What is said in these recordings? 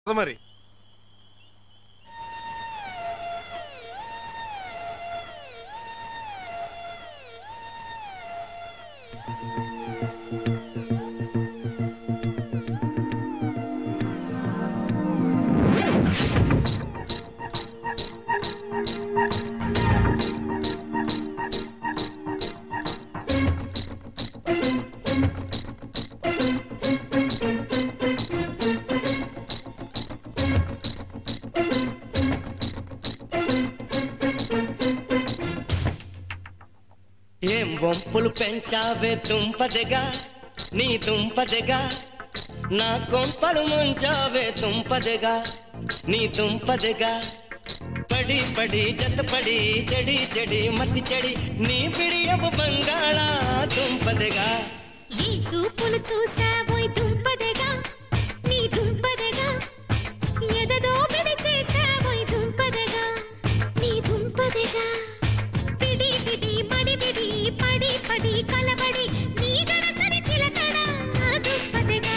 మరి ఏం వంపులు పెంచావే దుంపదెగా నీ దుంపదెగా నా కొంపలు ముంచావే దుంపదెగా నీ దుంపదెగా పడి పడి జతపడి చెడి చెడి మతి చెడి నీ పిడియపు బంగాళా దుంపదెగా ఈ చూపులు చూసావోయ్ దుంపదెగా నీ దుంపదెగా ఎదదో పిడి చేసావోయ్ దుంపదెగా నీ దుంపదెగా పిడి పిడి మడి పిడి పడి పడి కలబడి నీ గడసరి చిలకడ దుంపదెగా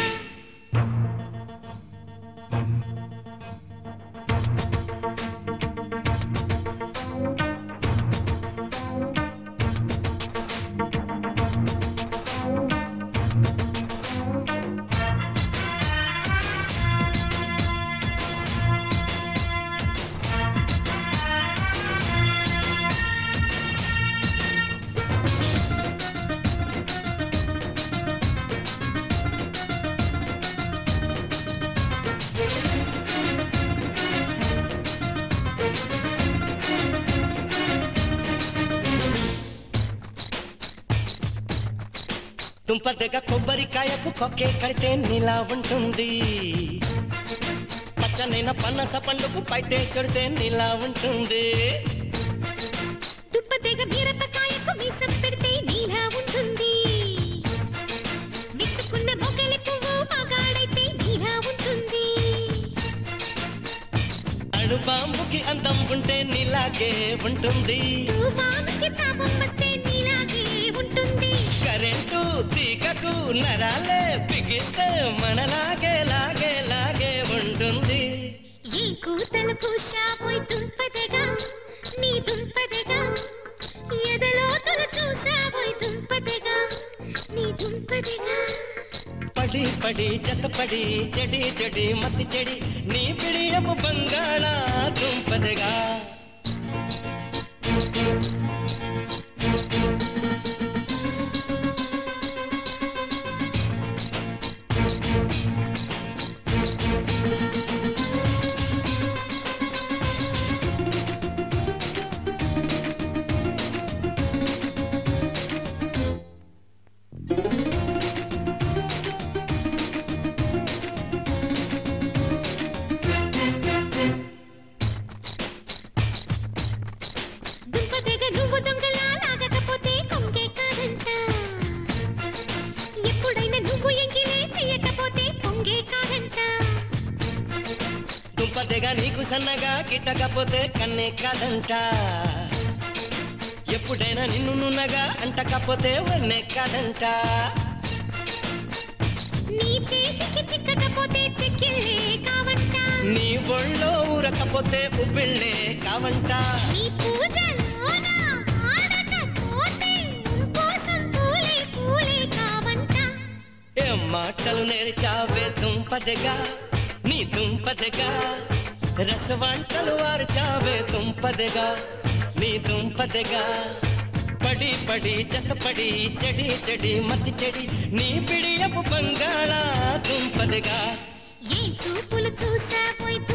దుంపదెగ కొబ్బరికాయకు కొక్కే కడితే నీలా ఉంటుంది పచ్చనైన పన్నస పండుకు పైటే చెడితే నీలా ఉంటుంది దుంపదెగ బీరపకాయకు మీసం పెడితే నీలా ఉంటుంది విచ్చుకున్న మొగలి పువ్వు మగాడైతే నీలా ఉంటుంది అడు బాంబుకి అందం ఉంటే నీలాగే ఉంటుంది తుఫానుకి తాపం వస్తే నీలాగే ఉంటుంది కరెంటు తీగకు నరాలే బిగిస్తే మనలాగే లాగే లాగే ఉంటుంది ఈ కూతలు కూశాపోయ్ దుంపదెగా నీ దుంపదెగా ఎదలో తల చూసావోయ్ దుంపదెగా నీ దుంపదెగా పడి పడి జతపడి చెడి చెడి మతి చెడి నీ పిడియపు బంగాళా దుంపదగా దుంపదెగ నువ్వు దొంగలా లాగకపోతే కొంగే కాదంట ఎప్పుడైనా నువ్వు ఎంగిలే చెయ్యకపోతే పొంగే కాదంట దుంపదగా నీకు సన్నగా గిట్టకపోతే కన్నే కాదంట ఎప్పుడైనా నిన్ను నున్నగా అంటకపోతే వన్నే కాదంట నీ చేతికి చిక్కకపోతే చెక్కిళ్ళే కావంట నీ ఒళ్ళో ఊరకపోతే ఉబ్బిళ్ళే కావంట నీ పూజలోన ఆడకపోతే కోసం పూలే పూలే కావంట ఏం మాటలు నేర్చావే దుంపదగా నీ దుంపదగా రసవంటలు వార్చావే దుంపదగా నీ దుంపదగా పడి పడి జతపడి చెడి చెడి మతి చెడి నీ పిడియపు బంగాళా దుంపదగా ఏ చూపులు చూసావోయ్